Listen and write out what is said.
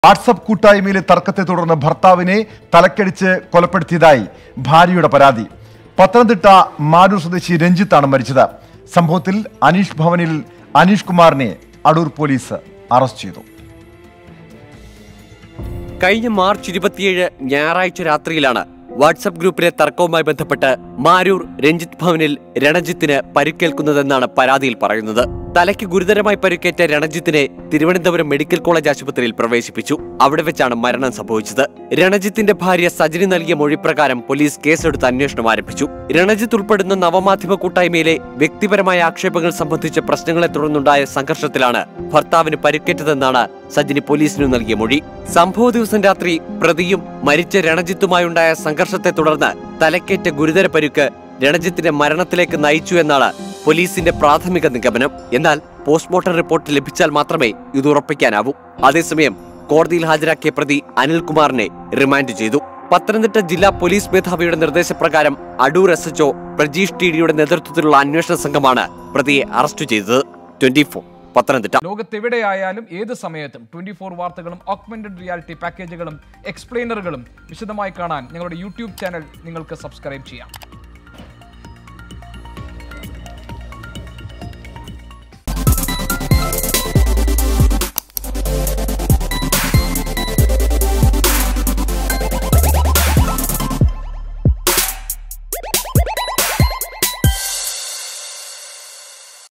WhatsApp കൂട്ടായ്മയിലെ തർക്കത്തെ തുടർന്ന് ഭർത്താവിനെ തലക്കടിച്ച് കൊലപ്പെടുത്തിയതായി ഭാര്യയുടെ പരാതി പത്തനംതിട്ട മാരൂർ സ്വദേശി രഞ്ജിത്താണ് മരിച്ചത് സംഭവത്തിൽ അനീഷ് ഭവനിൽ അനീഷ് കുമാറിനെ അടൂർ പോലീസ് അറസ്റ്റ് ചെയ്തു കഴിഞ്ഞ മാർച്ച് ഇരുപത്തിയേഴ് ഞായറാഴ്ച രാത്രിയിലാണ് വാട്സപ്പ് ഗ്രൂപ്പിലെ തർക്കവുമായി ബന്ധപ്പെട്ട് മാരൂർ രഞ്ജിത്ത് ഭവനിൽ രണജിത്തിന് പരിക്കേൽക്കുന്നതെന്നാണ് പരാതിയിൽ പറയുന്നത് തലയ്ക്ക് ഗുരുതരമായി പരിക്കേറ്റ രണജിത്തിനെ തിരുവനന്തപുരം മെഡിക്കൽ കോളേജ് ആശുപത്രിയിൽ പ്രവേശിപ്പിച്ചു അവിടെ വെച്ചാണ് മരണം സംഭവിച്ചത് രണജിത്തിന്റെ ഭാര്യ സജിനി നൽകിയ മൊഴിപ്രകാരം പോലീസ് കേസെടുത്ത് അന്വേഷണം ആരംഭിച്ചു രണജിത്ത് ഉൾപ്പെടുന്ന നവമാധ്യമ കൂട്ടായ്മയിലെ വ്യക്തിപരമായ ആക്ഷേപങ്ങൾ സംബന്ധിച്ച പ്രശ്നങ്ങളെ തുടർന്നുണ്ടായ സംഘർഷത്തിലാണ് ഭർത്താവിന് പരിക്കേറ്റതെന്നാണ് സജിനി പോലീസിനു നൽകിയ മൊഴി സംഭവ ദിവസം രാത്രി പ്രതിയും മരിച്ച രണജിത്തുമായുണ്ടായ സംഘർഷത്തെ തുടർന്ന് തലക്കേറ്റ ഗുരുതര പരുക്ക് രണജിത്തിന്റെ മരണത്തിലേക്ക് നയിച്ചു എന്നാണ് പോലീസിന്റെ പ്രാഥമിക നിഗമനം എന്നാൽ പോസ്റ്റ്മോർട്ടം റിപ്പോർട്ട് ലഭിച്ചാൽ മാത്രമേ ഇത് ഉറപ്പിക്കാനാവൂ അതേസമയം കോടതിയിൽ ഹാജരാക്കിയ പ്രതി അനിൽകുമാറിനെ റിമാൻഡ് ചെയ്തു പത്തനംതിട്ട ജില്ലാ പോലീസ് മേധാവിയുടെ നിർദ്ദേശപ്രകാരം Adoor S H O Prajeesh T ഡിയുടെ നേതൃത്വത്തിലുള്ള അന്വേഷണ സംഘമാണ് പ്രതിയെ അറസ്റ്റ് ചെയ്തത് ട്വന്റി ഫോർ പത്തനംതിട്ട ലോകത്തെവിടെയായാലും ഏത് സമയത്തും ട്വന്റി ഫോർ വാർത്തകളും ഓഗ്മെന്റഡ് റിയാലിറ്റി പാക്കേജുകളും എക്സ്പ്ലെയിനറുകളും വിശദമായി കാണാൻ ഞങ്ങളുടെ യൂട്യൂബ് ചാനൽ നിങ്ങൾക്ക് സബ്സ്ക്രൈബ് ചെയ്യാം